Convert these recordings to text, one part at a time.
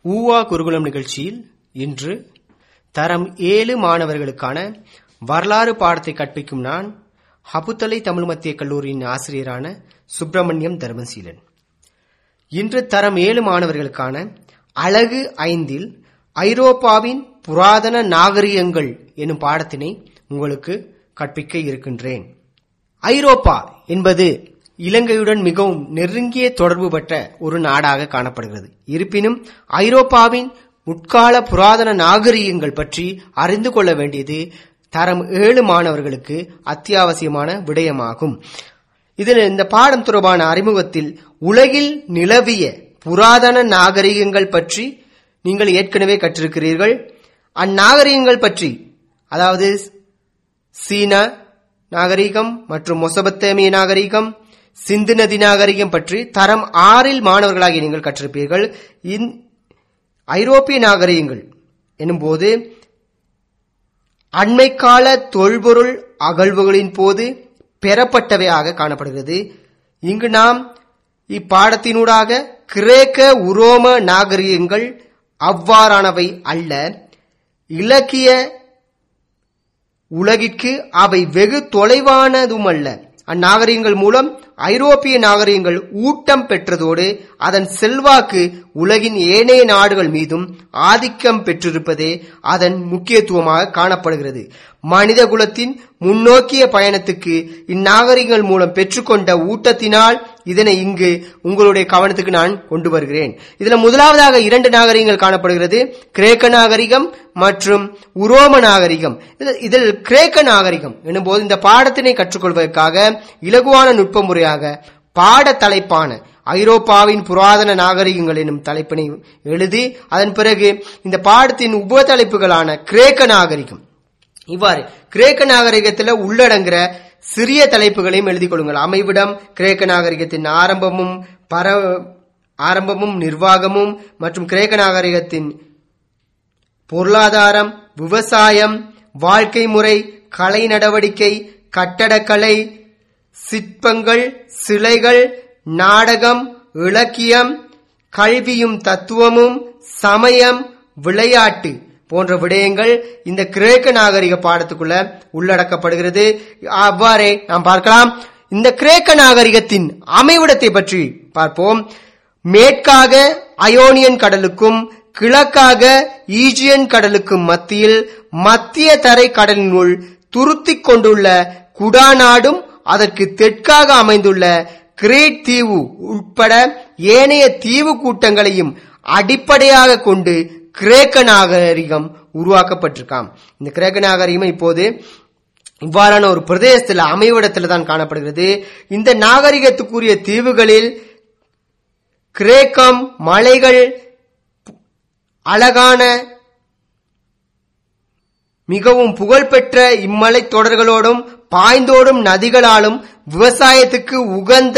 ஊவா குருகுலம் நிகழ்ச்சியில் இன்று தரம் ஏழு மாணவர்களுக்கான வரலாறு பாடத்தை கற்பிக்கும் நான் ஹபுத்தலை தமிழ் மத்திய கல்லூரியின் ஆசிரியரான சுப்பிரமணியம் தர்மசீலன் இன்று தரம் ஏழு மாணவர்களுக்கான அழகு ஐந்தில் ஐரோப்பாவின் புராதன நாகரிகங்கள் எனும் பாடத்தினை உங்களுக்கு கற்பிக்க இருக்கின்றேன் ஐரோப்பா என்பது இலங்கையுடன் மிகவும் நெருங்கிய தொடர்பு பெற்ற ஒரு நாடாக காணப்படுகிறது இருப்பினும் ஐரோப்பாவின் முற்கால புராதன நாகரிகங்கள் பற்றி அறிந்து கொள்ள வேண்டியது தரம் ஏழு மாணவர்களுக்கு அத்தியாவசியமான விடயமாகும் இதில் இந்த பாடம் தொடர்பான அறிமுகத்தில் உலகில் நிலவிய புராதன நாகரிகங்கள் பற்றி நீங்கள் ஏற்கனவே கற்றிருக்கிறீர்கள் அந்நாகரிகங்கள் பற்றி அதாவது சீன நாகரிகம் மற்றும் மொசபத்தேமிய நாகரிகம் சிந்து நதி நாகரிகம் பற்றி தரம் ஆறில் மாணவர்களாகிய நீங்கள் கற்றிருப்பீர்கள் இந்- ஐரோப்பிய நாகரிகங்கள் எனும்போது அண்மைக்கால தொல்பொருள் அகழ்வுகளின் போது பெறப்பட்டவையாக காணப்படுகிறது இங்கு நாம் இப்பாடத்தினூடாக கிரேக்க உரோம நாகரிகங்கள் அவ்வாறானவை அல்ல இலக்கிய உலகிற்கு அவை வெகு தொலைவானதுமல்ல அந்நாகரிகங்கள் மூலம் ஐரோப்பிய நாகரிகங்கள் ஊட்டம் பெற்றதோடு அதன் செல்வாக்கு உலகின் ஏனைய நாடுகள் மீதும் ஆதிக்கம் பெற்றிருப்பதே அதன் முக்கியத்துவமாக காணப்படுகிறது மனித குலத்தின் முன்னோக்கிய பயணத்துக்கு இந்நாகரிகங்கள் மூலம் பெற்றுக்கொண்ட ஊட்டத்தினால் இதனை இங்கு உங்களுடைய கவனத்துக்கு நான் கொண்டு வருகிறேன் இதுல முதலாவதாக இரண்டு நாகரிகங்கள் காணப்படுகிறது கிரேக்க நாகரிகம் மற்றும் உரோம நாகரிகம் இது- இதில் கிரேக்க நாகரிகம் எனும்போது இந்த பாடத்தினை கற்றுக்கொள்வதற்காக இலகுவான நுட்ப முறையாக பாட தலைப்பான ஐரோப்பாவின் புராதன நாகரிகங்கள் எனும் தலைப்பினை எழுதி அதன் பிறகு இந்த பாடத்தின் உப தலைப்புகளான கிரேக்க நாகரிகம் இவ்வாறு கிரேக்க நாகரிகத்தில் உள்ளடங்குற சிறிய தலைப்புகளையும் எழுதிக் கொள்ளுங்கள் அமைவிடம் கிரேக்க நாகரிகத்தின் ஆரம்பமும் பர ஆரம்பமும் நிர்வாகமும் மற்றும் கிரேக்க நாகரிகத்தின் பொருளாதாரம் விவசாயம் வாழ்க்கை முறை கலை நடவடிக்கை கட்டடக்கலை சிற்பங்கள் சிலைகள் நாடகம் இலக்கியம் கல்வியும் தத்துவமும் சமயம் விளையாட்டு போன்ற விடயங்கள் இந்த கிரேக்க நாகரிக பாடத்துக்குள்ள உள்ளடக்கப்படுகிறது அவ்வாறே நாம் பார்க்கலாம் இந்த கிரேக்க நாகரிகத்தின் அமைவிடத்தை பற்றி பார்ப்போம் மேற்காக அயோனியன் கடலுக்கும் கிழக்காக ஈஜியன் கடலுக்கும் மத்தியில் மத்திய தரை கடலினுள் துருத்திக் கொண்டுள்ள குடாநாடும் அதற்கு தெற்காக அமைந்துள்ள கிரேட் தீவு உட்பட ஏனைய தீவு கூட்டங்களையும் அடிப்படையாக கொண்டு கிரேக்க நாகரிகம் உருவாக்கப்பட்டிருக்காம் இந்த கிரேக்க நாகரிகம் இப்போது இவ்வாறான ஒரு பிரதேசத்தில் அமைவிடத்தில் தான் காணப்படுகிறது இந்த நாகரிகத்துக்குரிய தீவுகளில் கிரேக்கம் மலைகள் அழகான மிகவும் புகழ்பெற்ற இம்மலைத் தொடர்களோடும் பாய்ந்தோடும் நதிகளாலும் விவசாயத்துக்கு உகந்த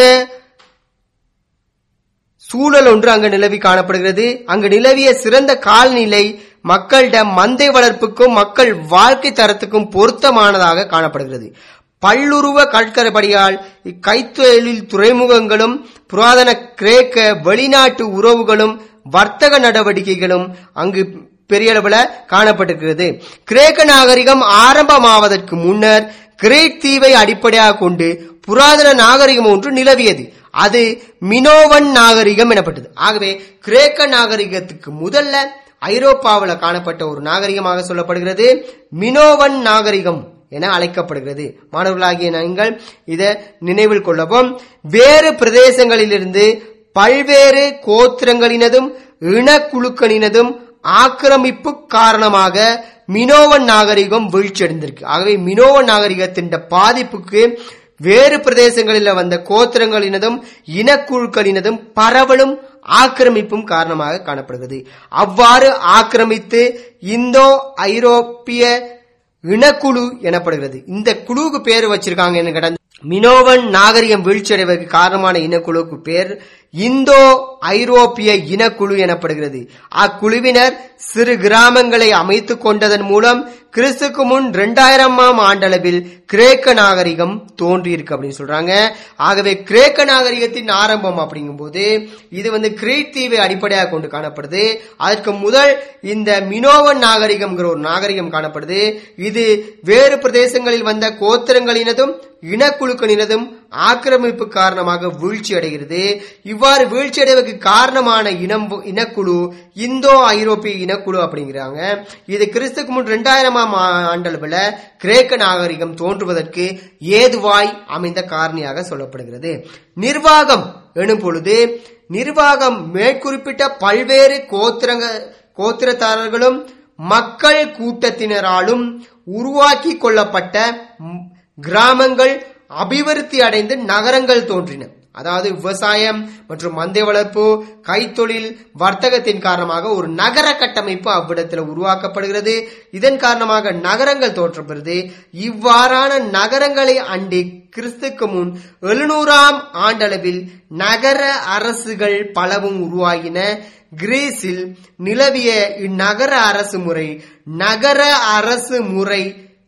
சூழல் ஒன்று அங்கு நிலவி காணப்படுகிறது அங்கு நிலவிய சிறந்த கால்நிலை மக்களிடம் மந்தை வளர்ப்புக்கும் மக்கள் வாழ்க்கை தரத்துக்கும் பொருத்தமானதாக காணப்படுகிறது பல்லுருவ கடற்கரைப்படியால் இக்கைத்தொழில் துறைமுகங்களும் புராதன கிரேக்க வெளிநாட்டு உறவுகளும் வர்த்தக நடவடிக்கைகளும் அங்கு பெரிய அளவுல காணப்பட்டிருக்கிறது கிரேக்க நாகரிகம் ஆரம்பமாவதற்கு முன்னர் கிரேட் தீவை அடிப்படையாக கொண்டு புராதன நாகரிகம் ஒன்று நிலவியது அது மினோவன் நாகரிகம் எனப்பட்டது ஆகவே கிரேக்க நாகரிகத்துக்கு முதல்ல ஐரோப்பாவில் காணப்பட்ட ஒரு நாகரிகமாக சொல்லப்படுகிறது மினோவன் நாகரிகம் என அழைக்கப்படுகிறது மாணவர்களாகிய நீங்கள் இதை நினைவில் கொள்ளவும் வேறு பிரதேசங்களிலிருந்து பல்வேறு கோத்திரங்களினதும் இனக்குழுக்களினதும் ஆக்கிரமிப்பு காரணமாக மினோவன் நாகரிகம் வீழ்ச்சியடைந்திருக்கு ஆகவே மினோவன் நாகரிகத்தின் பாதிப்புக்கு வேறு பிரதேசங்களில் வந்த கோத்திரங்களினதும் இனக்குழுக்களினதும் பரவலும் ஆக்கிரமிப்பும் காரணமாக காணப்படுகிறது அவ்வாறு ஆக்கிரமித்து இந்தோ ஐரோப்பிய இனக்குழு எனப்படுகிறது இந்த குழுவுக்கு பேர் வச்சிருக்காங்க என்ன கேட்டா மினோவன் நாகரிகம் வீழ்ச்சியடைவதற்கு காரணமான இனக்குழுவுக்கு பேர் இந்தோ ஐரோப்பிய இனக்குழு எனப்படுகிறது அக்குழுவினர் சிறு கிராமங்களை அமைத்துக் கொண்டதன் மூலம் கிறிஸ்துக்கு முன் இரண்டாயிரமாம் ஆண்டளவில் கிரேக்க நாகரிகம் தோன்றியிருக்கு அப்படின்னு சொல்றாங்க ஆகவே கிரேக்க நாகரிகத்தின் ஆரம்பம் அப்படிங்கும்போது இது வந்து கிரீட் தீவை அடிப்படையாக கொண்டு காணப்படுது அதற்கு முதல் இந்த மினோவன் நாகரிகம்ங்கிற ஒரு நாகரிகம் காணப்படுது இது வேறு பிரதேசங்களில் வந்த கோத்திரங்களினதும் இனக்குழுக்களினதும் ஆக்கிரமிப்பு காரணமாக வீழ்ச்சி அடைகிறது இவ்வாறு வீழ்ச்சி அடைவதற்கு காரணமான இனம் இனக்குழு இந்தோ ஐரோப்பிய இனக்குழு அப்படிங்கிறாங்க இது கிறிஸ்துக்கு முன் இரண்டாயிரமாம் ஆண்டளவில் கிரேக்க நாகரிகம் தோன்றுவதற்கு ஏதுவாய் அமைந்த காரணியாக சொல்லப்படுகிறது நிர்வாகம் எனும் பொழுது நிர்வாகம் மேற்குறிப்பிட்ட பல்வேறு கோத்திரங்க கோத்திரத்தாரர்களும் மக்கள் கூட்டத்தினராலும் உருவாக்கி கொள்ளப்பட்ட கிராமங்கள் அபிவிருத்தி அடைந்து நகரங்கள் தோன்றின அதாவது விவசாயம் மற்றும் மந்தை வளர்ப்பு கைத்தொழில் வர்த்தகத்தின் காரணமாக ஒரு நகர கட்டமைப்பு அவ்விடத்தில் உருவாக்கப்படுகிறது இதன் காரணமாக நகரங்கள் தோற்றப்படுகிறது இவ்வாறான நகரங்களை அண்டி கிறிஸ்துக்கு முன் எழுநூறாம் ஆண்டளவில் நகர அரசுகள் பலவும் உருவாகின கிரீஸில் நிலவிய இந்நகர அரசு முறை நகர அரசு முறை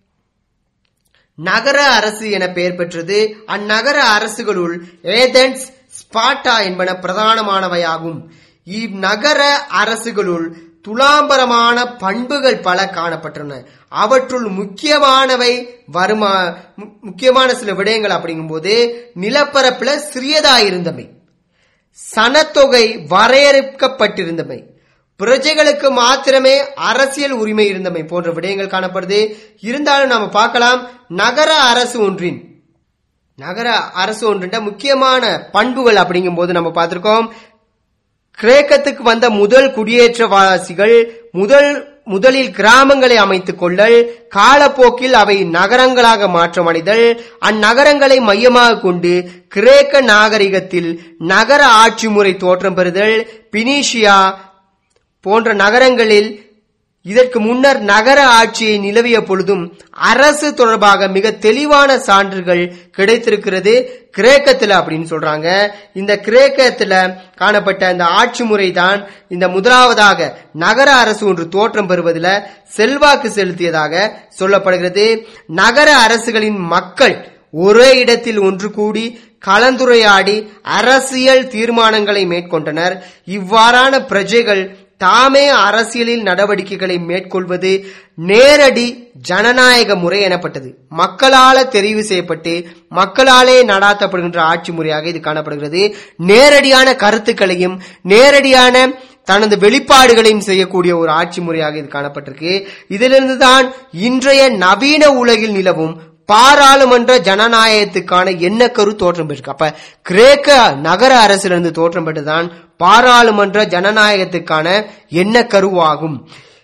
நகர அரசு என பெயர் பெற்றது அந்நகர அரசுகளுள் ஏதென்ஸ் ஸ்பாட்டா என்பன பிரதானமானவையாகும் இந்நகர அரசுகளுள் துலாம்பரமான பண்புகள் பல காணப்பட்டன அவற்றுள் முக்கியமானவை வருமா முக்கியமான சில விடயங்கள் அப்படிங்கும்போது நிலப்பரப்புல சிறியதாயிருந்தமை சனத்தொகை வரையறுக்கப்பட்டிருந்தமை பிரஜைகளுக்கு மாத்திரமே அரசியல் உரிமை இருந்தமை போன்ற விடயங்கள் காணப்படுது இருந்தாலும் நாம பார்க்கலாம் நகர அரசு ஒன்றின் நகர அரசு ஒன்றின் முக்கியமான பண்புகள் அப்படிங்கும் போது நம்ம பார்த்திருக்கோம் கிரேக்கத்துக்கு வந்த முதல் குடியேற்றவாசிகள் முதல் முதலில் கிராமங்களை அமைத்துக் கொள்ளல் காலப்போக்கில் அவை நகரங்களாக மாற்றமடைதல் அந்நகரங்களை மையமாக கொண்டு கிரேக்க நாகரிகத்தில் நகர ஆட்சி முறை தோற்றம் பெறுதல் பினீஷியா போன்ற நகரங்களில் இதற்கு முன்னர் நகர ஆட்சியை நிலவிய பொழுதும் அரசு தொடர்பாக மிக தெளிவான சான்றுகள் கிடைத்திருக்கிறது கிரேக்கத்துல அப்படின்னு சொல்றாங்க இந்த கிரேக்கத்துல காணப்பட்ட இந்த ஆட்சி முறை தான் இந்த முதலாவதாக நகர அரசு ஒன்று தோற்றம் பெறுவதில் செல்வாக்கு செலுத்தியதாக சொல்லப்படுகிறது நகர அரசுகளின் மக்கள் ஒரே இடத்தில் ஒன்று கூடி கலந்துரையாடி அரசியல் தீர்மானங்களை மேற்கொண்டனர் இவ்வாறான பிரஜைகள் தாமே அரசியலில் நடவடிக்கைகளை மேற்கொள்வது நேரடி ஜனநாயக முறை எனப்பட்டது மக்களால தெரிவு செய்யப்பட்டு மக்களாலே நடாத்தப்படுகின்ற ஆட்சி முறையாக இது காணப்படுகிறது நேரடியான கருத்துக்களையும் நேரடியான தனது வெளிப்பாடுகளையும் செய்யக்கூடிய ஒரு ஆட்சி முறையாக இது காணப்பட்டிருக்கு இதிலிருந்து தான் இன்றைய நவீன உலகில் நிலவும் பாராளுமன்ற ஜனநாயகத்துக்கான எண்ணக்கரு தோற்றம் பெற்றிருக்கு அப்ப கிரேக்க நகர அரசிலிருந்து தோற்றம் பெற்றுதான் பாராளுமன்ற ஜனநாயகத்துக்கான எண்ணக்கருவாகும்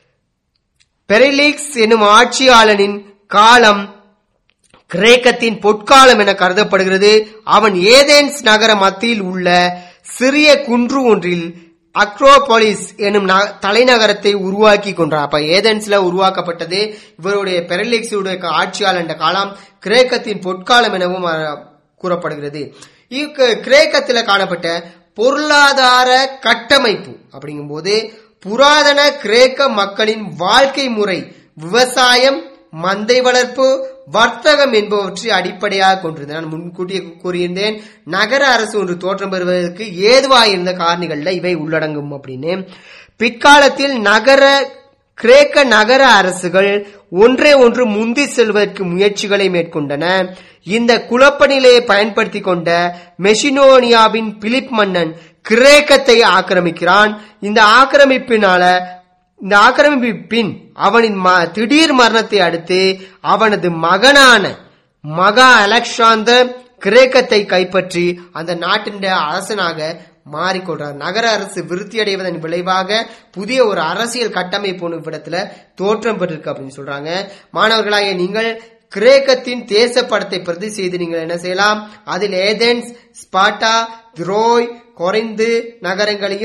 பெரிலிக்ஸ் எனும் ஆட்சியாளனின் காலம் கிரேக்கத்தின் பொற்காலம் என கருதப்படுகிறது அவன் ஏதேன்ஸ் நகர மத்தியில் உள்ள சிறிய குன்று ஒன்றில் அக்ரோபோலிஸ் எனும் தலைநகரத்தை உருவாக்கி கொண்டார் அப்ப ஏதென்ஸ்ல உருவாக்கப்பட்டது இவருடைய பெரலிக்ஸுடைய ஆட்சியாளர் என்ற காலம் கிரேக்கத்தின் பொற்காலம் எனவும் கூறப்படுகிறது கிரேக்கத்தில் காணப்பட்ட பொருளாதார கட்டமைப்பு அப்படிங்கும்போது புராதன கிரேக்க மக்களின் வாழ்க்கை முறை விவசாயம் மந்தை வளர்ப்பு வர்த்தகம் என்பவற்றை அடிப்படையாக கொண்டிருந்தது நான் முன்கூட்டியே கூறியிருந்தேன் நகர அரசு ஒன்று தோற்றம் பெறுவதற்கு ஏதுவாயிருந்த காரணிகள்ல இவை உள்ளடங்கும் அப்படின்னு பிற்காலத்தில் நகர கிரேக்க நகர அரசுகள் ஒன்றே ஒன்று முந்தி செல்வதற்கு முயற்சிகளை மேற்கொண்டன இந்த குழப்ப நிலையை பயன்படுத்தி கொண்ட மெஷினோனியாவின் பிலிப் மன்னன் கிரேக்கத்தை ஆக்கிரமிக்கிறான் இந்த ஆக்கிரமிப்பினால இந்த ஆக்கிரமிப்பின் அவனின் திடீர் மரணத்தை அடுத்து அவனது மகனான மகா அலெக்சாந்தர் கிரேக்கத்தை கைப்பற்றி அந்த நாட்டின் அரசனாக மாறிக்கொள்றார் நகர அரசு விருத்தி அடைவதன் விளைவாக புதிய ஒரு அரசியல் கட்டமைப்பு ஒன்று இடத்துல தோற்றம் பெற்றிருக்கு அப்படின்னு சொல்றாங்க மாணவர்களாகிய நீங்கள் கிரேக்கத்தின் தேச படத்தை பிரதி செய்து நீங்கள் என்ன செய்யலாம் அதில் ஏதென்ஸ் ஸ்பாட்டா த்ரோய் கொரைந்து நகரங்களையும்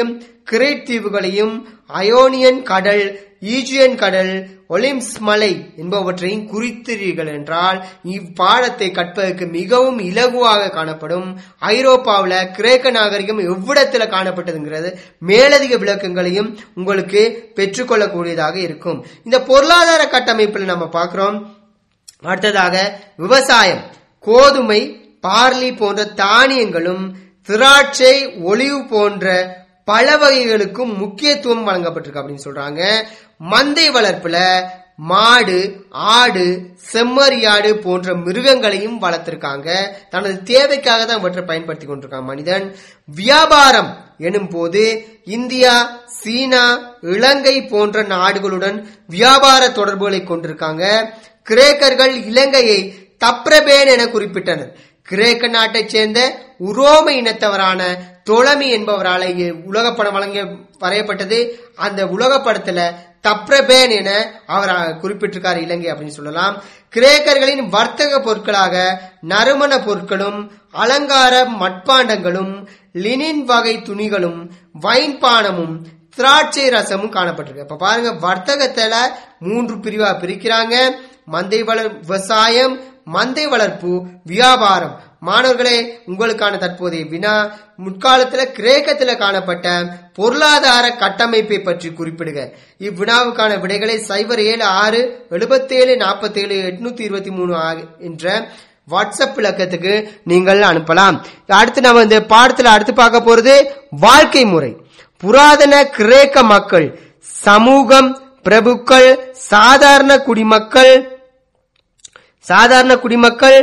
கிரேட் தீவுகளையும் அயோனியன் கடல் ஈஜியன் கடல் ஒலிம்ஸ் மலை என்பவற்றையும் குறித்தீர்கள் என்றால் இப்பாடத்தை கற்பதற்கு மிகவும் இலகுவாக காணப்படும் ஐரோப்பாவுல கிரேக்க நாகரிகம் எவ்விடத்துல காணப்பட்டதுங்கிறது மேலதிக விளக்கங்களையும் உங்களுக்கு பெற்றுக்கொள்ளக்கூடியதாக இருக்கும் இந்த பொருளாதார கட்டமைப்பில் நம்ம பார்க்கிறோம் அடுத்ததாக விவசாயம் கோதுமை பார்லி போன்ற தானியங்களும் திராட்சை ஒளிவு போன்ற பல வகைகளுக்கும் முக்கியத்துவம் வழங்கப்பட்டிருக்கு அப்படின்னு சொல்றாங்க மந்தை வளர்ப்புல மாடு ஆடு செம்மறியாடு போன்ற மிருகங்களையும் வளர்த்திருக்காங்க தனது தேவைக்காக தான் இவற்றை பயன்படுத்தி கொண்டிருக்காங்க மனிதன் வியாபாரம் எனும் போது இந்தியா சீனா இலங்கை போன்ற நாடுகளுடன் வியாபார தொடர்புகளை கொண்டிருக்காங்க கிரேக்கர்கள் இலங்கையை தப்ரபேன் என குறிப்பிட்டனர் கிரேக்க நாட்டைச் சேர்ந்த உரோம இனத்தவரான தொலமி என்பவரால் உலகப்படம் வழங்க வரையப்பட்டது அந்த உலகப்படத்துல தப்ரபேன் என அவர் குறிப்பிட்டிருக்கார் இலங்கை அப்படின்னு சொல்லலாம் கிரேக்கர்களின் வர்த்தக பொருட்களாக நறுமண பொருட்களும் அலங்கார மட்பாண்டங்களும் லினின் வகை துணிகளும் வைன் பானமும் திராட்சை ரசமும் காணப்பட்டிருக்கு இப்ப பாருங்க வர்த்தகத்துல மூன்று பிரிவா பிரிக்கிறாங்க மந்தை வளர் விவசாயம் மந்தை வளர்ப்பு வியாபாரம் மாணவர்களே உங்களுக்கான தற்போதைய வினா முற்காலத்துல கிரேக்கத்துல காணப்பட்ட பொருளாதார கட்டமைப்பை பற்றி குறிப்பிடுக இவ்வினாவுக்கான விடைகளை சைபர் ஏழு ஆறு எழுபத்தேழு நாற்பத்தேழு எட்நூத்தி இருபத்தி மூணு என்ற வாட்ஸ்அப் இலக்கத்துக்கு நீங்கள் அனுப்பலாம் அடுத்து நம்ம இந்த பாடத்துல அடுத்து பார்க்க போறது வாழ்க்கை முறை புராதன கிரேக்க மக்கள் சமூகம் பிரபுக்கள் சாதாரண குடிமக்கள் சாதாரண குடிமக்கள்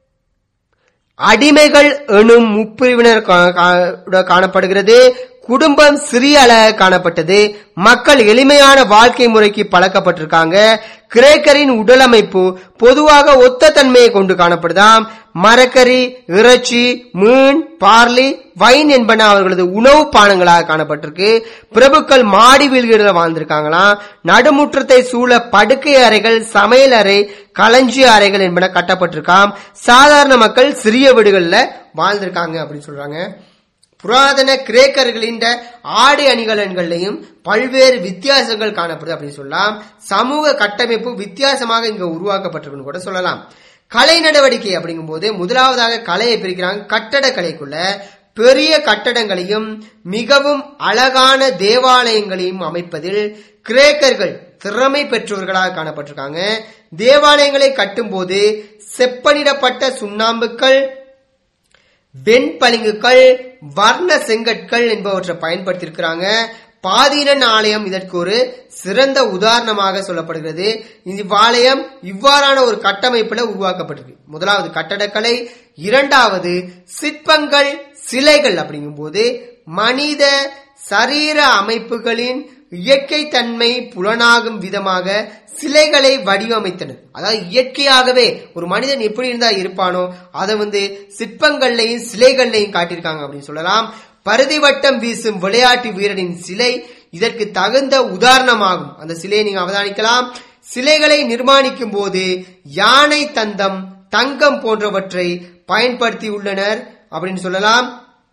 அடிமைகள் எனும் முப்பிரிவினர் காணப்படுகிறது குடும்பம் சிறிய அளவு காணப்பட்டது மக்கள் எளிமையான வாழ்க்கை முறைக்கு பழக்கப்பட்டிருக்காங்க கிரேக்கரின் உடலமைப்பு பொதுவாக ஒத்த தன்மையை கொண்டு காணப்படுதாம் மரக்கறி இறைச்சி மீன் பார்லி வைன் என்பன அவர்களது உணவு பானங்களாக காணப்பட்டிருக்கு பிரபுக்கள் மாடி வீடுகளில் வாழ்ந்திருக்காங்களாம் நடுமுற்றத்தை சூழ படுக்கை அறைகள் சமையல் அறை களஞ்சிய அறைகள் என்பன கட்டப்பட்டிருக்காம் சாதாரண மக்கள் சிறிய வீடுகள்ல வாழ்ந்திருக்காங்க அப்படின்னு சொல்றாங்க புராதன கிரேக்கர்களின் ஆடை அணிகலன்கள்லையும் பல்வேறு வித்தியாசங்கள் காணப்படுது அப்படின்னு சொல்லலாம் சமூக கட்டமைப்பு வித்தியாசமாக இங்க உருவாக்கப்பட்டிருக்குன்னு கூட சொல்லலாம் கலை நடவடிக்கை அப்படிங்கும் போது முதலாவதாக கலையை பிரிக்கிறாங்க கட்டட கலைக்குள்ள பெரிய கட்டடங்களையும் மிகவும் அழகான தேவாலயங்களையும் அமைப்பதில் கிரேக்கர்கள் திறமை பெற்றவர்களாக காணப்பட்டிருக்காங்க தேவாலயங்களை கட்டும்போது செப்பனிடப்பட்ட சுண்ணாம்புக்கள் வெண்பளிங்குகள் வர்ண செங்கற்கள் என்பவற்றை பயன்படுத்தியிருக்கிறாங்க பாதீனன் ஆலயம் இதற்கு ஒரு சிறந்த உதாரணமாக சொல்லப்படுகிறது இவ்வாலயம் இவ்வாறான ஒரு கட்டமைப்புல உருவாக்கப்பட்டிருக்கு முதலாவது கட்டடக்கலை இரண்டாவது சிற்பங்கள் சிலைகள் அப்படிங்கும்போது மனித சரீர அமைப்புகளின் இயற்கை தன்மை புலனாகும் விதமாக சிலைகளை வடிவமைத்தனர் அதாவது இயற்கையாகவே ஒரு மனிதன் எப்படி இருந்தா இருப்பானோ அதை வந்து சிற்பங்கள்லையும் சிலைகள்லையும் காட்டியிருக்காங்க அப்படின்னு சொல்லலாம் பருதி வட்டம் வீசும் விளையாட்டு வீரனின் சிலை இதற்கு தகுந்த உதாரணமாகும் அந்த சிலையை நீங்க அவதானிக்கலாம் சிலைகளை நிர்மாணிக்கும் போது யானை தந்தம் தங்கம் போன்றவற்றை பயன்படுத்தி உள்ளனர் அப்படின்னு சொல்லலாம்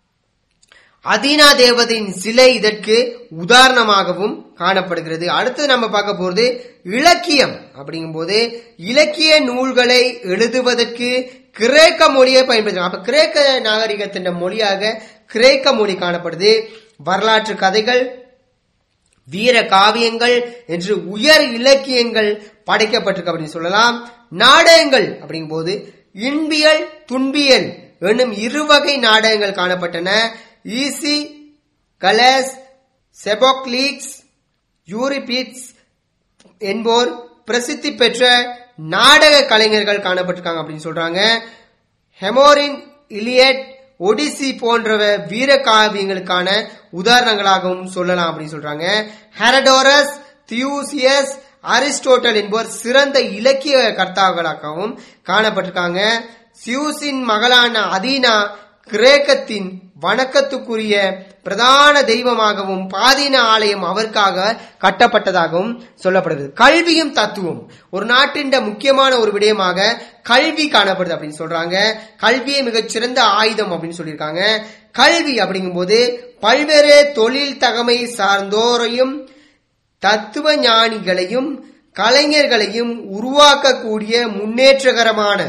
அதீனா தேவதையின் சிலை இதற்கு உதாரணமாகவும் காணப்படுகிறது அடுத்து நம்ம பார்க்க போறது இலக்கியம் அப்படிங்கும்போது இலக்கிய நூல்களை எழுதுவதற்கு கிரேக்க மொழியை பயன்படுத்துறாங்க அப்ப கிரேக்க நாகரிகத்தின் மொழியாக கிரேக்க மொழி காணப்படுது வரலாற்று கதைகள் வீர காவியங்கள் என்று உயர் இலக்கியங்கள் படைக்கப்பட்டிருக்கு அப்படின்னு சொல்லலாம் நாடகங்கள் அப்படிங்கும் போது இன்பியல் துன்பியல் என்னும் இருவகை நாடகங்கள் காணப்பட்டன ஈசி கலஸ் செபோக்லீக்ஸ் யூரிபிட்ஸ் என்போர் பிரசித்தி பெற்ற நாடக கலைஞர்கள் காணப்பட்டிருக்காங்க அப்படின்னு சொல்றாங்க ஹெமோரின் இலியட் ஒடிசி போன்ற வீர காவியங்களுக்கான உதாரணங்களாகவும் சொல்லலாம் அப்படின்னு சொல்றாங்க ஹெரடோரஸ் தியூசியஸ் அரிஸ்டோட்டல் என்பவர் சிறந்த இலக்கிய கர்த்தாக்களாகவும் காணப்பட்டிருக்காங்க சியூசின் மகளான அதீனா கிரேக்கத்தின் வணக்கத்துக்குரிய பிரதான தெய்வமாகவும் பாதீன ஆலயம் அவருக்காக கட்டப்பட்டதாகவும் சொல்லப்படுகிறது கல்வியும் தத்துவம் ஒரு நாட்டின் முக்கியமான ஒரு விடயமாக கல்வி காணப்படுது அப்படின்னு சொல்றாங்க கல்வியை மிகச்சிறந்த ஆயுதம் அப்படின்னு சொல்லியிருக்காங்க கல்வி அப்படிங்கும்போது பல்வேறு தொழில் தகமை சார்ந்தோரையும் தத்துவ ஞானிகளையும் கலைஞர்களையும் உருவாக்கக்கூடிய முன்னேற்றகரமான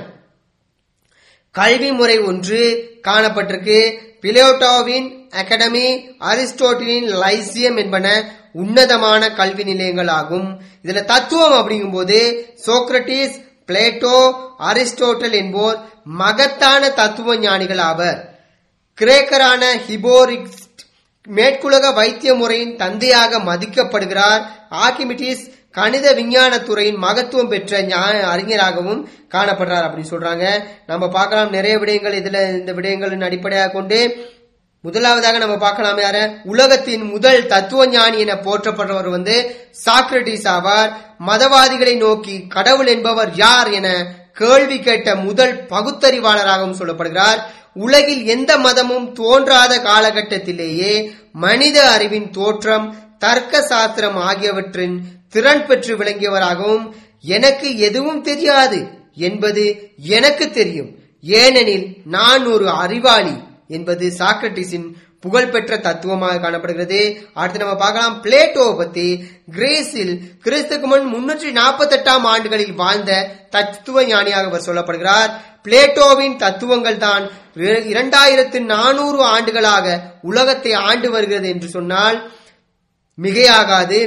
கல்வி முறை ஒன்று காணப்பட்டிருக்கு பிளேட்டோவின் அகாடமி அரிஸ்டோட்டிலின் லைசியம் என்பன உன்னதமான கல்வி நிலையங்கள் ஆகும் இதுல தத்துவம் அப்படிங்கும்போது சோக்ரட்டிஸ் பிளேட்டோ அரிஸ்டோட்டல் என்போர் மகத்தான தத்துவ ஞானிகள் ஆவர் கிரேக்கரான ஹிபோரிக்ஸ் மேற்குலக வைத்திய முறையின் தந்தையாக மதிக்கப்படுகிறார் ஆர்கிமிட்டிஸ் கணித விஞ்ஞான துறையின் மகத்துவம் பெற்ற ஞா- அறிஞராகவும் காணப்படுறார் அப்படின்னு சொல்றாங்க நம்ம பார்க்கலாம் நிறைய விடயங்கள் இதுல இந்த விடயங்களின் அடிப்படையாக கொண்டு முதலாவதாக நம்ம பார்க்கலாம் யார உலகத்தின் முதல் தத்துவ ஞானி என போற்றப்படுறவர் வந்து சாக்ரட்டிஸ் ஆவார் மதவாதிகளை நோக்கி கடவுள் என்பவர் யார் என கேள்வி கேட்ட முதல் பகுத்தறிவாளராகவும் சொல்லப்படுகிறார் உலகில் எந்த மதமும் தோன்றாத காலகட்டத்திலேயே மனித அறிவின் தோற்றம் தர்க்க சாஸ்திரம் ஆகியவற்றின் திறன் பெற்று விளங்கியவராகவும் எனக்கு எதுவும் தெரியாது என்பது எனக்கு தெரியும் ஏனெனில் நான் ஒரு அறிவாளி என்பது சாக்ரட்டிஸின் புகழ்பெற்ற தத்துவமாக காணப்படுகிறது அடுத்து நம்ம பார்க்கலாம் பிளேட்டோ பத்தி கிரேஸில் கிறிஸ்துக்கு முன் முன்னூற்றி நாற்பத்தி எட்டாம் ஆண்டுகளில் வாழ்ந்த தத்துவ ஞானியாக அவர் சொல்லப்படுகிறார் பிளேட்டோவின் தத்துவங்கள் தான் இரண்டாயிரத்து நானூறு ஆண்டுகளாக உலகத்தை ஆண்டு வருகிறது என்று சொன்னால் மிகையாகாது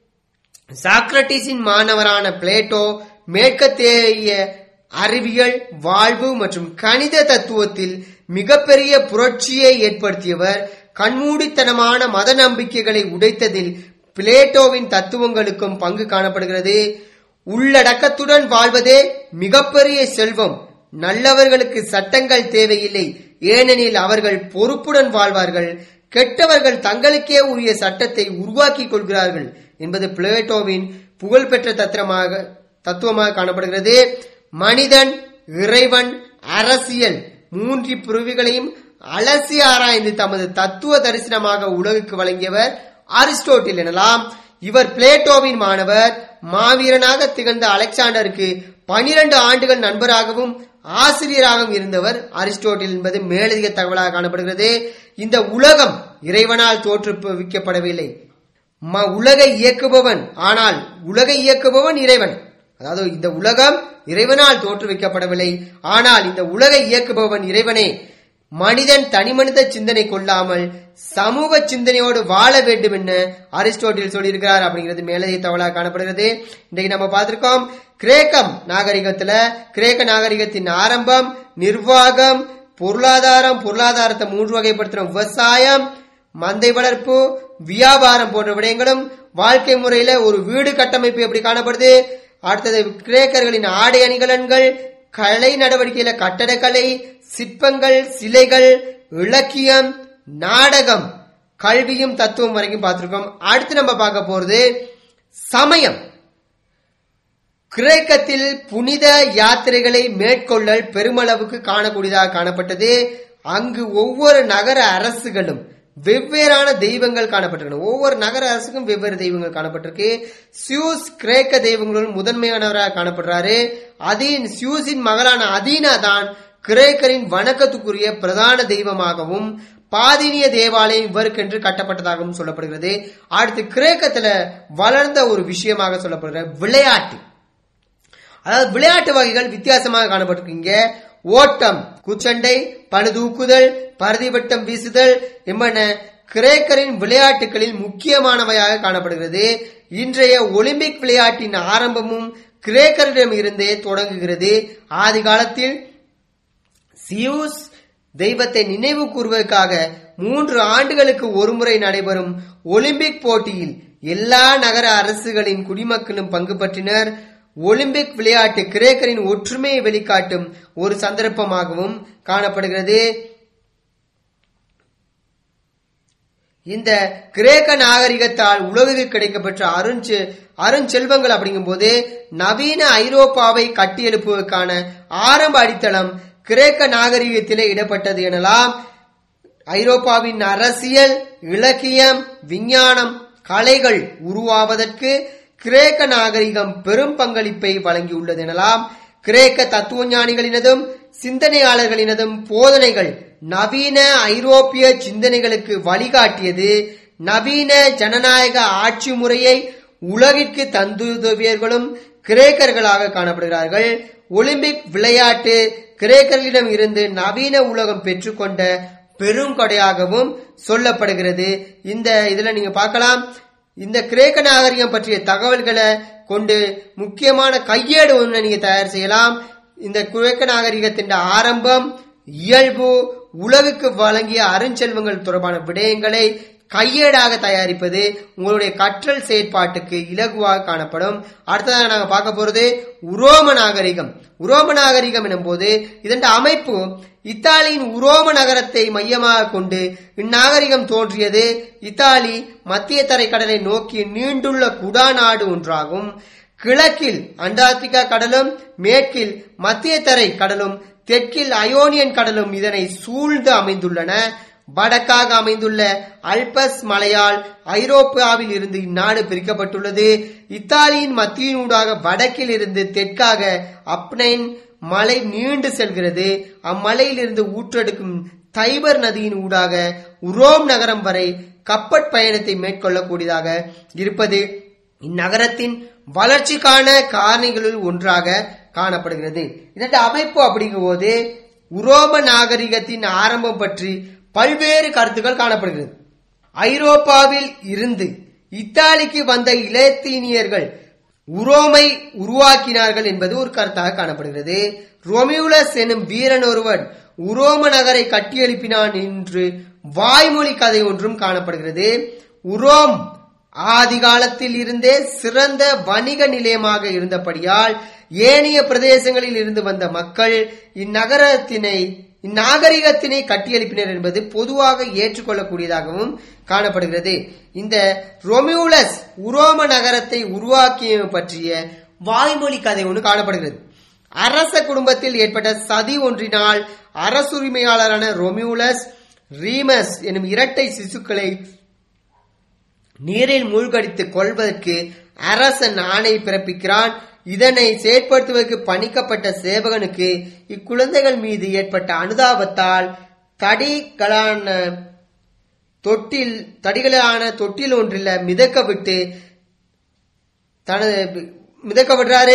சாக்ரட்டிஸின் மாணவரான பிளேட்டோ மேற்கத்தேய அறிவியல் வாழ்வு மற்றும் கணித தத்துவத்தில் மிகப்பெரிய புரட்சியை ஏற்படுத்தியவர் கண்மூடித்தனமான மத நம்பிக்கைகளை உடைத்ததில் பிளேட்டோவின் தத்துவங்களுக்கும் பங்கு காணப்படுகிறது உள்ளடக்கத்துடன் வாழ்வதே மிகப்பெரிய செல்வம் நல்லவர்களுக்கு சட்டங்கள் தேவையில்லை ஏனெனில் அவர்கள் பொறுப்புடன் வாழ்வார்கள் கெட்டவர்கள் தங்களுக்கே உரிய சட்டத்தை உருவாக்கிக் கொள்கிறார்கள் என்பது பிளேட்டோவின் புகழ்பெற்ற தத்திரமாக தத்துவமாக காணப்படுகிறது மனிதன் இறைவன் அரசியல் மூன்று பிரிவுகளையும் அலசி ஆராய்ந்து தமது தத்துவ தரிசனமாக உலகுக்கு வழங்கியவர் அரிஸ்டோட்டில் எனலாம் இவர் பிளேட்டோவின் மாணவர் மாவீரனாக திகழ்ந்த அலெக்சாண்டருக்கு பனிரெண்டு ஆண்டுகள் நண்பராகவும் ஆசிரியராகவும் இருந்தவர் அரிஸ்டோட்டில் என்பது மேலதிக தகவலாக காணப்படுகிறது இந்த உலகம் இறைவனால் தோற்றுவிக்கப்படவில்லை ம உலகை இயக்குபவன் ஆனால் உலகை இயக்குபவன் இறைவன் அதாவது இந்த உலகம் இறைவனால் தோற்றுவிக்கப்படவில்லை ஆனால் இந்த உலகை இயக்குபவன் இறைவனே மனிதன் தனிமனித சிந்தனை கொள்ளாமல் சமூக சிந்தனையோடு வாழ வேண்டும் என்று அரிஸ்டோட்டில் சொல்லியிருக்கிறார் அப்படிங்கிறது மேலதிக தகவலாக காணப்படுகிறது இன்றைக்கு நம்ம பார்த்திருக்கோம் கிரேக்கம் நாகரிகத்துல கிரேக்க நாகரிகத்தின் ஆரம்பம் நிர்வாகம் பொருளாதாரம் பொருளாதாரத்தை மூன்று வகைப்படுத்துறோம் விவசாயம் மந்தை வளர்ப்பு வியாபாரம் போன்ற விடயங்களும் வாழ்க்கை முறையில ஒரு வீடு கட்டமைப்பு எப்படி காணப்படுது அடுத்தது கிரேக்கர்களின் ஆடை அணிகலன்கள் கலை நடவடிக்கையில கட்டடக்கலை சிற்பங்கள் சிலைகள் இலக்கியம் நாடகம் கல்வியும் தத்துவம் வரைக்கும் பார்த்திருக்கோம் அடுத்து நம்ம பார்க்க போறது சமயம் கிரேக்கத்தில் புனித யாத்திரைகளை மேற்கொள்ளல் பெருமளவுக்கு காணக்கூடியதாக காணப்பட்டது அங்கு ஒவ்வொரு நகர அரசுகளும் வெவ்வேறான தெய்வங்கள் காணப்பட்டிருக்கின்றன ஒவ்வொரு நகர அரசுக்கும் வெவ்வேறு தெய்வங்கள் காணப்பட்டிருக்கு சியூஸ் கிரேக்க தெய்வங்களுடன் முதன்மையானவராக காணப்படுறாரு அதீன் சியூஸின் மகளான அதீனா தான் கிரேக்கரின் வணக்கத்துக்குரிய பிரதான தெய்வமாகவும் பாதினிய தேவாலயம் இவருக்கென்று கட்டப்பட்டதாகவும் சொல்லப்படுகிறது அடுத்து கிரேக்கத்துல வளர்ந்த ஒரு விஷயமாக சொல்லப்படுகிற விளையாட்டு அதாவது விளையாட்டு வகைகள் வித்தியாசமாக காணப்பட்டிருக்கீங்க ஓட்டம் குச்சண்டை பழுதூக்குதல் பரதிவட்டம் வீசுதல் என்பன கிரேக்கரின் விளையாட்டுகளில் முக்கியமானவையாக காணப்படுகிறது இன்றைய ஒலிம்பிக் விளையாட்டின் ஆரம்பமும் கிரேக்கரிடம் இருந்தே தொடங்குகிறது ஆதி காலத்தில் சியூஸ் தெய்வத்தை நினைவு கூறுவதற்காக மூன்று ஆண்டுகளுக்கு ஒருமுறை நடைபெறும் ஒலிம்பிக் போட்டியில் எல்லா நகர அரசுகளின் குடிமக்களும் பங்கு பற்றினர் ஒலிம்பிக் விளையாட்டு கிரேக்கரின் ஒற்றுமையை வெளிக்காட்டும் ஒரு சந்தர்ப்பமாகவும் காணப்படுகிறது இந்த கிரேக்க நாகரிகத்தால் உலகுக்கு கிடைக்கப்பெற்ற அருஞ்செ அருஞ்செல்வங்கள் அப்படிங்கும்போது நவீன ஐரோப்பாவை கட்டியெழுப்புவதற்கான ஆரம்ப அடித்தளம் கிரேக்க நாகரிகத்திலே இடப்பட்டது எனலாம் ஐரோப்பாவின் அரசியல் இலக்கியம் விஞ்ஞானம் கலைகள் உருவாவதற்கு கிரேக்க நாகரிகம் பெரும் பங்களிப்பை வழங்கியுள்ளது எனலாம் கிரேக்க தத்துவ ஞானிகளினதும் சிந்தனையாளர்களினதும் போதனைகள் நவீன ஐரோப்பிய சிந்தனைகளுக்கு வழிகாட்டியது நவீன ஜனநாயக ஆட்சி முறையை உலகிற்கு தந்துதவியர்களும் கிரேக்கர்களாக காணப்படுகிறார்கள் ஒலிம்பிக் விளையாட்டு கிரேக்கர்களிடம் இருந்து நவீன உலகம் பெற்றுக்கொண்ட பெரும் கொடையாகவும் சொல்லப்படுகிறது இந்த இதுல நீங்க பார்க்கலாம் இந்த கிரேக்க நாகரிகம் பற்றிய தகவல்களை கொண்டு முக்கியமான கையேடு ஒன்று நீங்க தயார் செய்யலாம் இந்த கிரேக்க நாகரிகத்தின் ஆரம்பம் இயல்பு உலகுக்கு வழங்கிய அருஞ்செல்வங்கள் தொடர்பான விடயங்களை கையேடாக தயாரிப்பது உங்களுடைய கற்றல் செயற்பாட்டுக்கு இலகுவாக காணப்படும் அடுத்ததாக நாங்க பார்க்க போறது உரோம நாகரிகம் உரோம நாகரிகம் எனும் போது இதன் அமைப்பு இத்தாலியின் உரோம நகரத்தை மையமாக கொண்டு இந்நாகரிகம் தோன்றியது இத்தாலி மத்திய தரைக்கடலை நோக்கி நீண்டுள்ள குடா நாடு ஒன்றாகும் கிழக்கில் அண்டார்டிகா கடலும் மேற்கில் மத்திய தரை கடலும் தெற்கில் அயோனியன் கடலும் இதனை சூழ்ந்து அமைந்துள்ளன வடக்காக அமைந்துள்ள அல்பஸ் மலையால் ஐரோப்பாவில் இருந்து இந்நாடு பிரிக்கப்பட்டுள்ளது இத்தாலியின் மத்தியினூடாக வடக்கில் இருந்து தெற்காக அப்னைன் மலை நீண்டு செல்கிறது அம்மலையிலிருந்து ஊற்றெடுக்கும் தைபர் நதியின் ஊடாக உரோம் நகரம் வரை கப்பற் பயணத்தை மேற்கொள்ளக்கூடியதாக இருப்பது இந்நகரத்தின் வளர்ச்சிக்கான காரணிகளில் ஒன்றாக காணப்படுகிறது இதன் அமைப்பு அப்படிங்கும் போது உரோம நாகரிகத்தின் ஆரம்பம் பற்றி பல்வேறு கருத்துக்கள் காணப்படுகிறது ஐரோப்பாவில் இருந்து இத்தாலிக்கு வந்த இலத்தீனியர்கள் உரோமை உருவாக்கினார்கள் என்பது ஒரு கருத்தாக காணப்படுகிறது ரொமியுலஸ் எனும் வீரன் ஒருவன் உரோம நகரை கட்டியெழுப்பினான் என்று வாய்மொழி கதை ஒன்றும் காணப்படுகிறது உரோம் ஆதி காலத்தில் இருந்தே சிறந்த வணிக நிலையமாக இருந்தபடியால் ஏனைய பிரதேசங்களில் இருந்து வந்த மக்கள் இந்நகரத்தினை இந்நாகரிகத்தினை கட்டியெழுப்பினர் என்பது பொதுவாக ஏற்றுக்கொள்ளக்கூடியதாகவும் காணப்படுகிறது இந்த ரொமியூலஸ் உரோம நகரத்தை உருவாக்கிய பற்றிய வாய்மொழி கதை ஒன்று காணப்படுகிறது அரச குடும்பத்தில் ஏற்பட்ட சதி ஒன்றினால் அரசுரிமையாளரான ரொமியூலஸ் ரீமஸ் எனும் இரட்டை சிசுக்களை நீரில் மூழ்கடித்து கொள்வதற்கு அரசன் ஆணை பிறப்பிக்கிறான் இதனை செயற்படுத்துவதற்கு பணிக்கப்பட்ட சேவகனுக்கு இக்குழந்தைகள் மீது ஏற்பட்ட அனுதாபத்தால் தடிகளான தொட்டில் தடிகளான தொட்டில் ஒன்றில் மிதக்க விட்டு தனது மிதக்க விடுறாரு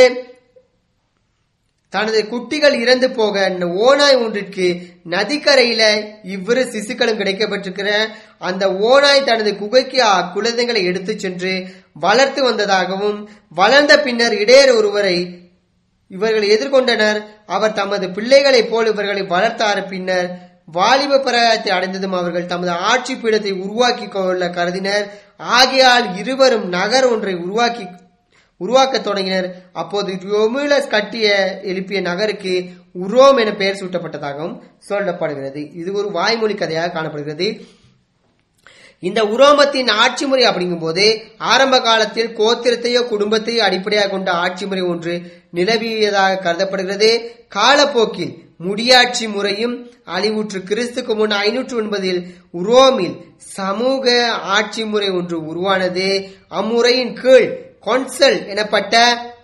தனது குட்டிகள் இறந்து போக ஓனாய் ஒன்றிற்கு நதிக்கரையில இவ்விரு சிசுக்களும் கிடைக்கப்பட்டிருக்கிற அந்த ஓனாய் தனது குகைக்கு அக்குழந்தைகளை எடுத்து சென்று வளர்த்து வந்ததாகவும் வளர்ந்த பின்னர் இடையர் ஒருவரை இவர்கள் எதிர்கொண்டனர் அவர் தமது பிள்ளைகளைப் போல் இவர்களை வளர்த்தார் பின்னர் வாலிப பிராயத்தை அடைந்ததும் அவர்கள் தமது ஆட்சி பீடத்தை உருவாக்கி கொள்ள கருதினர் ஆகையால் இருவரும் நகர் ஒன்றை உருவாக்கி உருவாக்க தொடங்கினர் அப்போது ரொமிலஸ் கட்டிய எழுப்பிய நகருக்கு உரோம் என பெயர் சூட்டப்பட்டதாகவும் சொல்லப்படுகிறது இது ஒரு வாய்மொழி கதையாக காணப்படுகிறது இந்த உரோமத்தின் ஆட்சி முறை அப்படிங்கும் போது ஆரம்ப காலத்தில் கோத்திரத்தையோ குடும்பத்தையோ அடிப்படையாக கொண்ட ஆட்சி முறை ஒன்று நிலவியதாக கருதப்படுகிறது காலப்போக்கில் முடியாட்சி முறையும் அழிவுற்று கிறிஸ்துக்கு முன் ஐநூற்று ஒன்பதில் உரோமில் சமூக ஆட்சி முறை ஒன்று உருவானது அம்முறையின் கீழ் கொன்சல் எனப்பட்ட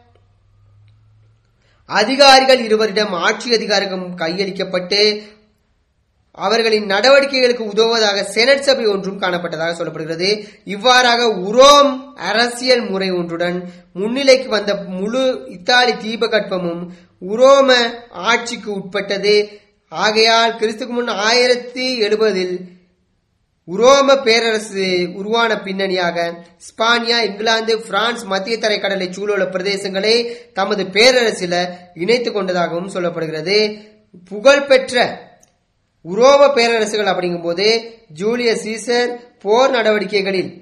அதிகாரிகள் இருவரிடம் ஆட்சி அதிகாரம் கையளிக்கப்பட்டு அவர்களின் நடவடிக்கைகளுக்கு உதவுவதாக செனட் சபை ஒன்றும் காணப்பட்டதாக சொல்லப்படுகிறது இவ்வாறாக உரோம் அரசியல் முறை ஒன்றுடன் முன்னிலைக்கு வந்த முழு இத்தாலி தீபகற்பமும் உரோம ஆட்சிக்கு உட்பட்டது ஆகையால் கிறிஸ்துக்கு முன் ஆயிரத்தி எழுபதில் உரோம பேரரசு உருவான பின்னணியாக ஸ்பானியா இங்கிலாந்து பிரான்ஸ் மத்திய தரைக்கடலை சூழலுள்ள பிரதேசங்களை தமது பேரரசில இணைத்துக் கொண்டதாகவும் சொல்லப்படுகிறது புகழ்பெற்ற உரோம பேரரசுகள் அப்படிங்கும் போது ஜூலியஸ் சீசர் போர் நடவடிக்கைகளில்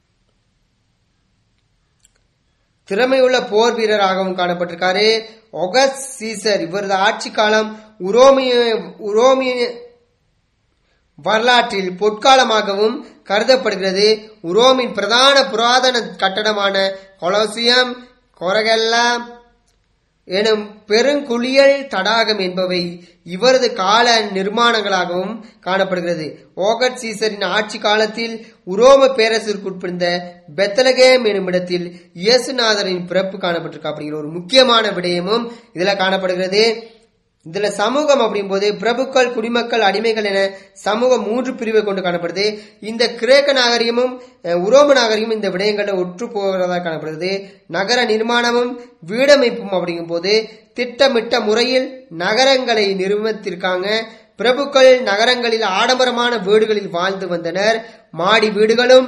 திறமையுள்ள போர் வீரராகவும் காணப்பட்டிருக்காரு ஒகஸ் சீசர் இவரது ஆட்சி காலம் உரோமிய உரோமிய வரலாற்றில் பொற்காலமாகவும் கருதப்படுகிறது உரோமின் பிரதான புராதன கட்டடமான கொலோசியம் கொரகெல்லா எனும் பெருங்குளியல் தடாகம் என்பவை இவரது கால நிர்மாணங்களாகவும் காணப்படுகிறது ஓகட் சீசரின் ஆட்சி காலத்தில் உரோம பேரரசிற்குட்பட்ட பெத்தலகேம் எனும் இடத்தில் இயேசுநாதரின் பிறப்பு காணப்பட்டிருக்கு அப்படிங்கிற ஒரு முக்கியமான விடயமும் இதுல காணப்படுகிறது இதுல சமூகம் அப்படிங்கும்போது பிரபுக்கள் குடிமக்கள் அடிமைகள் என சமூகம் மூன்று பிரிவை கொண்டு காணப்படுது இந்த கிரேக்க நாகரிகமும் அஹ், உரோம நாகரிகமும் இந்த விடயங்களில் ஒற்று போகிறதா காணப்படுது நகர நிர்மாணமும் வீடமைப்பும் அப்படிங்கும்போது திட்டமிட்ட முறையில் நகரங்களை நிர்மித்திருக்காங்க பிரபுக்கள் நகரங்களில் ஆடம்பரமான வீடுகளில் வாழ்ந்து வந்தனர் மாடி வீடுகளும்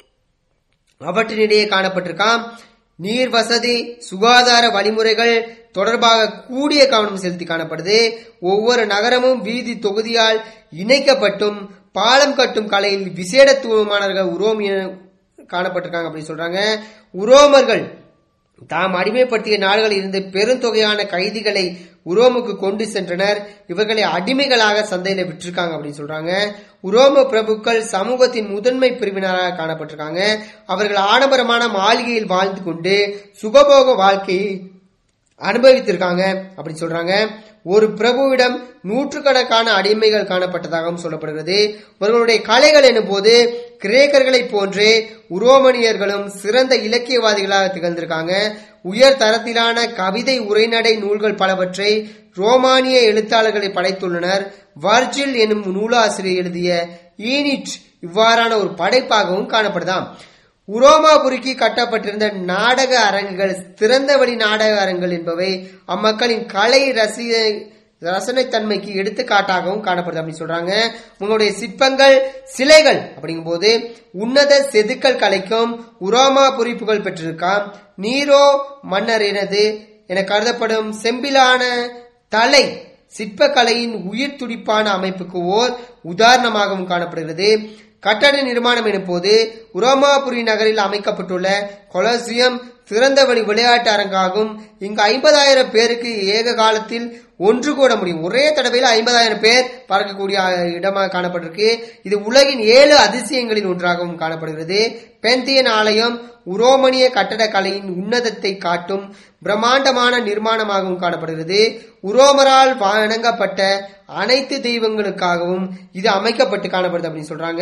அவற்றினிடையே காணப்பட்டிருக்காம் நீர் வசதி சுகாதார வழிமுறைகள் தொடர்பாக கூடிய கவனம் செலுத்தி காணப்படுது ஒவ்வொரு நகரமும் வீதி தொகுதியால் இணைக்கப்பட்டும் பாலம் கட்டும் கலையில் விசேடத்துவமானவர்கள் உரோமிய காணப்பட்டிருக்காங்க அப்படின்னு சொல்றாங்க உரோமர்கள் தாம் அடிமைப்படுத்திய நாடுகளில் இருந்து பெருந்தொகையான கைதிகளை உரோமுக்கு கொண்டு சென்றனர் இவர்களை அடிமைகளாக சந்தையில விட்டிருக்காங்க அப்படின்னு சொல்றாங்க உரோம பிரபுக்கள் சமூகத்தின் முதன்மை பிரிவினராக காணப்பட்டிருக்காங்க அவர்கள் ஆடம்பரமான மாளிகையில் வாழ்ந்து கொண்டு சுகபோக வாழ்க்கையை அனுபவித்திருக்காங்க அப்படின்னு சொல்றாங்க ஒரு பிரபுவிடம் நூற்றுக்கணக்கான அடிமைகள் காணப்பட்டதாகவும் சொல்லப்படுகிறது இவர்களுடைய கலைகள் எனும் போது கிரேக்கர்களைப் போன்றே உரோமணியர்களும் சிறந்த இலக்கியவாதிகளாக திகழ்ந்திருக்காங்க உயர் தரத்திலான கவிதை உரைநடை நூல்கள் பலவற்றை ரோமானிய எழுத்தாளர்களை படைத்துள்ளனர் வர்ஜில் எனும் நூலாசிரியர் எழுதிய ஈனிட் இவ்வாறான ஒரு படைப்பாகவும் காணப்படுதாம் உரோமாபுரிக்கு கட்டப்பட்டிருந்த நாடக அரங்குகள் திறந்தவெளி நாடக அரங்குகள் என்பவை அம்மக்களின் கலை ரசிக ரசனைத்தன்மைக்கு எடுத்துக்காட்டாகவும் காணப்படுது அப்படின்னு சொல்றாங்க உங்களுடைய சிற்பங்கள் சிலைகள் அப்படிங்கும்போது உன்னத செதுக்கல் கலைக்கும் உரோமாபுரி புகழ் பெற்றிருக்காம் நீரோ மன்னரினது என கருதப்படும் செம்பிலான தலை சிற்பக்கலையின் உயிர் துடிப்பான அமைப்புக்கு ஓர் உதாரணமாகவும் காணப்படுகிறது கட்டட நிர்மாணம் எனும் போது உரோமாபுரி நகரில் அமைக்கப்பட்டுள்ள கொலசியம் திறந்தவெளி விளையாட்டு அரங்காகும் இங்கு ஐம்பதாயிரம் பேருக்கு ஏக காலத்தில் ஒன்று கூட முடியும் ஒரே தடவையில் ஐம்பதாயிரம் பேர் பார்க்கக்கூடிய இடமாக காணப்பட்டிருக்கு இது உலகின் ஏழு அதிசயங்களில் ஒன்றாகவும் காணப்படுகிறது பெந்தியன் ஆலயம் உரோமனிய கட்டடக்கலையின் உன்னதத்தை காட்டும் பிரம்மாண்டமான நிர்மாணமாகவும் காணப்படுகிறது உரோமரால் வணங்கப்பட்ட அனைத்து தெய்வங்களுக்காகவும் இது அமைக்கப்பட்டு காணப்படுது அப்படின்னு சொல்றாங்க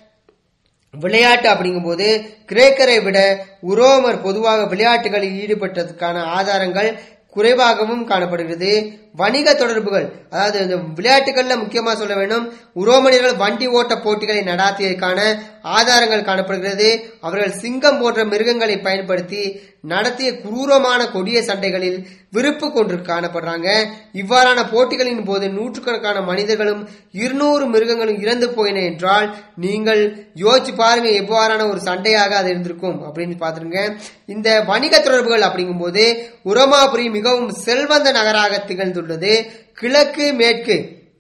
விளையாட்டு அப்படிங்கும்போது கிரேக்கரை விட உரோமர் பொதுவாக விளையாட்டுகளில் ஈடுபட்டதற்கான ஆதாரங்கள் குறைவாகவும் காணப்படுகிறது வணிக தொடர்புகள் அதாவது இந்த விளையாட்டுகள்ல முக்கியமா சொல்ல வேண்டும் உரோமனியர்கள் வண்டி ஓட்ட போட்டிகளை நடாத்தியதற்கான ஆதாரங்கள் காணப்படுகிறது அவர்கள் சிங்கம் போன்ற மிருகங்களை பயன்படுத்தி நடத்திய குரூரமான கொடிய சண்டைகளில் விருப்பு கொண்டு காணப்படுறாங்க இவ்வாறான போட்டிகளின் போது நூற்றுக்கணக்கான மனிதர்களும் இருநூறு மிருகங்களும் இறந்து போயின என்றால் நீங்கள் யோசிச்சு பாருங்க எவ்வாறான ஒரு சண்டையாக அது இருந்திருக்கும் அப்படின்னு பாத்துருங்க இந்த வணிக தொடர்புகள் அப்படிங்கும்போது உரோமாபுரி மிகவும் செல்வந்த நகராக திகழ்ந்துள்ளது கிழக்கு மேற்கு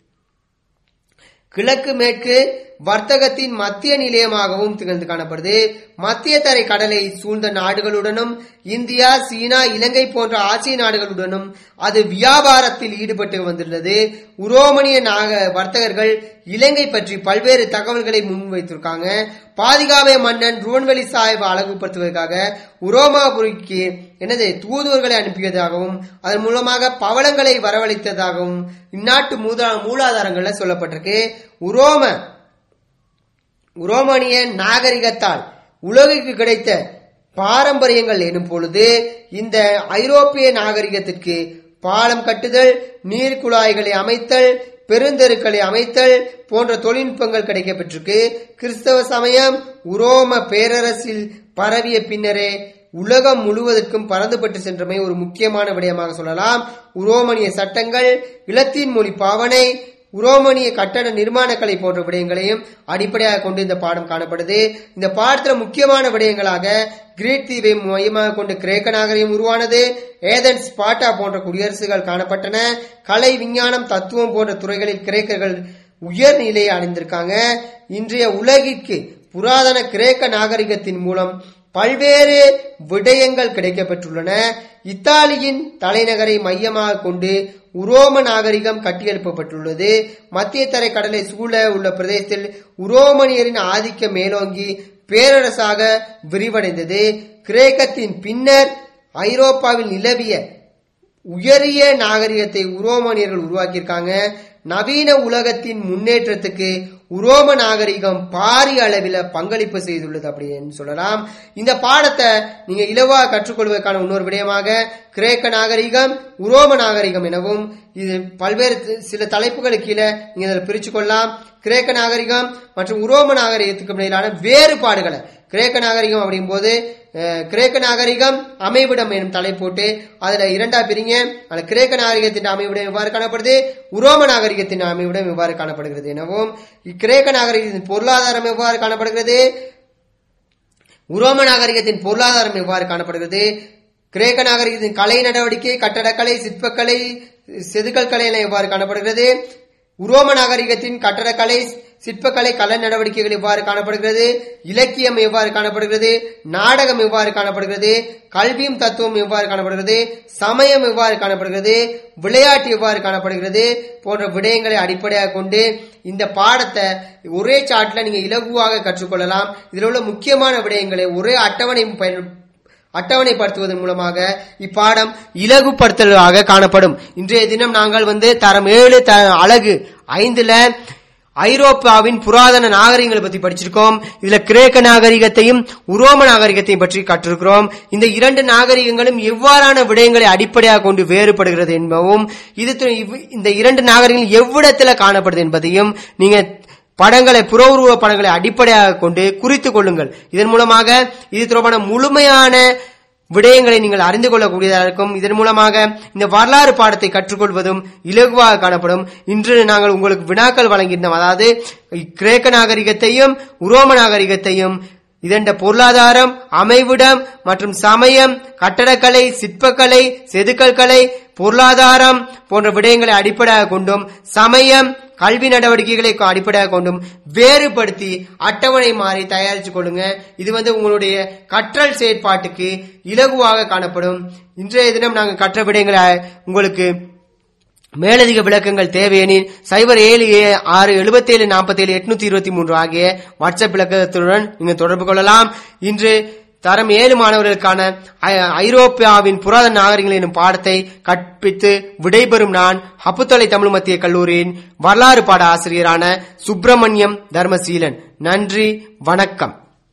கிழக்கு மேற்கு வர்த்தகத்தின் மத்திய நிலையமாகவும் திகழ்ந்து காணப்படுது மத்திய தரை கடலை சூழ்ந்த நாடுகளுடனும் இந்தியா சீனா இலங்கை போன்ற ஆசிய நாடுகளுடனும் அது வியாபாரத்தில் ஈடுபட்டு வந்துள்ளது உரோமனிய நாக வர்த்தகர்கள் இலங்கை பற்றி பல்வேறு தகவல்களை முன்வைத்திருக்காங்க பாதிகாவே மன்னன் ருவன்வெளி சாய்வு அழகுபடுத்துவதற்காக உரோமாபுரிக்கு என்னது தூதுவர்களை அனுப்பியதாகவும் அதன் மூலமாக பவளங்களை வரவழைத்ததாகவும் இந்நாட்டு மூதா மூலாதாரங்கள்ல சொல்லப்பட்டிருக்கு உரோம உரோமானிய நாகரிகத்தால் உலகிற்கு கிடைத்த பாரம்பரியங்கள் எனும் பொழுது இந்த ஐரோப்பிய நாகரிகத்திற்கு பாலம் கட்டுதல் நீர் குழாய்களை அமைத்தல் பெருந்தெருக்களை அமைத்தல் போன்ற தொழில்நுட்பங்கள் கிடைக்கப்பெற்றிருக்கு கிறிஸ்தவ சமயம் உரோம பேரரசில் பரவிய பின்னரே உலகம் முழுவதற்கும் பறந்துபட்டு சென்றமை ஒரு முக்கியமான விடயமாக சொல்லலாம் உரோமனிய சட்டங்கள் இலத்தீன் மொழி பாவனை உரோமனிய கட்டட நிர்மாணக்கலை போன்ற விடயங்களையும் அடிப்படையாக கொண்டு இந்த பாடம் காணப்படுது இந்த பாடத்துல முக்கியமான விடயங்களாக கிரீட் தீவை மையமாக கொண்டு கிரேக்க நாகரிகம் உருவானது ஏதன்ஸ் ஸ்பாட்டா போன்ற குடியரசுகள் காணப்பட்டன கலை விஞ்ஞானம் தத்துவம் போன்ற துறைகளில் கிரேக்கர்கள் உயர் நிலையை அடைந்திருக்காங்க இன்றைய உலகிற்கு புராதன கிரேக்க நாகரிகத்தின் மூலம் பல்வேறு விடயங்கள் கிடைக்கப்பெற்றுள்ளன இத்தாலியின் தலைநகரை மையமாக கொண்டு உரோம நாகரிகம் கட்டியெழுப்பப்பட்டுள்ளது மத்திய தரை கடலை சூழ உள்ள பிரதேசத்தில் உரோமனியரின் ஆதிக்கம் மேலோங்கி பேரரசாக விரிவடைந்தது கிரேக்கத்தின் பின்னர் ஐரோப்பாவில் நிலவிய உயரிய நாகரிகத்தை உரோமானியர்கள் உருவாக்கியிருக்காங்க நவீன உலகத்தின் முன்னேற்றத்துக்கு உரோம நாகரிகம் பாரிய அளவில் பங்களிப்பு செய்துள்ளது அப்படின்னு சொல்லலாம் இந்த பாடத்தை நீங்க இலவா கற்றுக்கொள்வதற்கான இன்னொரு விடயமாக கிரேக்க நாகரிகம் உரோம நாகரிகம் எனவும் இது பல்வேறு தி- சில தலைப்புகளுக்கு கீழே நீங்க இதில் பிரிச்சு கொள்ளலாம் கிரேக்க நாகரிகம் மற்றும் உரோம நாகரிகத்துக்கு இடையிலான வேறுபாடுகளை கிரேக்க நாகரிகம் அப்படிங்கும்போது அஹ், கிரேக்க நாகரிகம் அமைவிடம் எனும் தலை போட்டு அதுல இரண்டா பிரிங்க அதுல கிரேக்க நாகரிகத்தின் அமைவிடம் எவ்வாறு காணப்படுது உரோம நாகரிகத்தின் அமைவிடம் எவ்வாறு காணப்படுகிறது எனவும் கிரேக்க நாகரிகத்தின் பொருளாதாரம் எவ்வாறு காணப்படுகிறது உரோம நாகரிகத்தின் பொருளாதாரம் எவ்வாறு காணப்படுகிறது கிரேக்க நாகரிகத்தின் கலை நடவடிக்கை கட்டடக்கலை சிற்பக்கலை செதுக்கல் கலை என எவ்வாறு காணப்படுகிறது உரோம நாகரிகத்தின் கட்டடக்கலை சிற்பக்கலை கலை நடவடிக்கைகள் எவ்வாறு காணப்படுகிறது இலக்கியம் எவ்வாறு காணப்படுகிறது நாடகம் எவ்வாறு காணப்படுகிறது கல்வியும் தத்துவம் எவ்வாறு காணப்படுகிறது சமயம் எவ்வாறு காணப்படுகிறது விளையாட்டு எவ்வாறு காணப்படுகிறது போன்ற விடயங்களை அடிப்படையாக கொண்டு இந்த பாடத்தை ஒரே சாட்டில் நீங்க இலகுவாக கற்றுக்கொள்ளலாம் இதில் உள்ள முக்கியமான விடயங்களை ஒரே அட்டவணை பயன் அட்டவணைப்படுத்துவதன் மூலமாக இப்பாடம் இலகுபடுத்தலாக காணப்படும் இன்றைய தினம் நாங்கள் வந்து தரம் ஏழு த அழகு ஐந்துல ஐரோப்பாவின் புராதன நாகரிகங்களை பத்தி படிச்சிருக்கோம் இதுல கிரேக்க நாகரிகத்தையும் உரோம நாகரிகத்தையும் பற்றி கற்றிருக்கிறோம் இந்த இரண்டு நாகரிகங்களும் எவ்வாறான விடயங்களை அடிப்படையாக கொண்டு வேறுபடுகிறது என்பதும் இது து- இவ்- இந்த இரண்டு நாகரிகங்கள் எவ்விடத்துல காணப்படுது என்பதையும் நீங்க படங்களை புற உருவ படங்களை அடிப்படையாக கொண்டு குறித்துக் கொள்ளுங்கள் இதன் மூலமாக இது தொடர்பான முழுமையான விடயங்களை நீங்கள் அறிந்து கொள்ளக்கூடியதாக இருக்கும் இதன் மூலமாக இந்த வரலாறு பாடத்தை கற்றுக்கொள்வதும் இலகுவாக காணப்படும் இன்று நாங்கள் உங்களுக்கு வினாக்கள் வழங்கியிருந்தோம் அதாவது கிரேக்க நாகரிகத்தையும் உரோம நாகரிகத்தையும் இதண்ட பொருளாதாரம் அமைவிடம் மற்றும் சமயம் கட்டடக்கலை சிற்பக்கலை செதுக்கல் கலை பொருளாதாரம் போன்ற விடயங்களை அடிப்படையாக கொண்டும் சமயம் கல்வி நடவடிக்கைகளை அடிப்படையாக கொண்டும் வேறுபடுத்தி அட்டவணை மாறி தயாரிச்சு கொள்ளுங்க இது வந்து உங்களுடைய கற்றல் செயற்பாட்டுக்கு இலகுவாக காணப்படும் இன்றைய தினம் நாங்கள் கற்ற விடயங்களை உங்களுக்கு மேலதிக விளக்கங்கள் தேவையெனில் சைபர் ஏழு ஏ- ஆறு எழுபத்தி ஏழு நாற்பத்தி ஏழு எட்நூத்தி இருபத்தி மூன்று ஆகிய வாட்ஸ்அப் விளக்கத்துடன் நீங்கள் தொடர்பு கொள்ளலாம் இன்று தரம் ஏழு மாணவர்களுக்கான ஐ- ஐரோப்பியாவின் புராதன நாகரிகங்கள் எனும் பாடத்தை கற்பித்து விடைபெறும் நான் ஹப்புத்தொலை தமிழ் மத்திய கல்லூரியின் வரலாறு பாட ஆசிரியரான சுப்பிரமணியம் தர்மசீலன் நன்றி வணக்கம்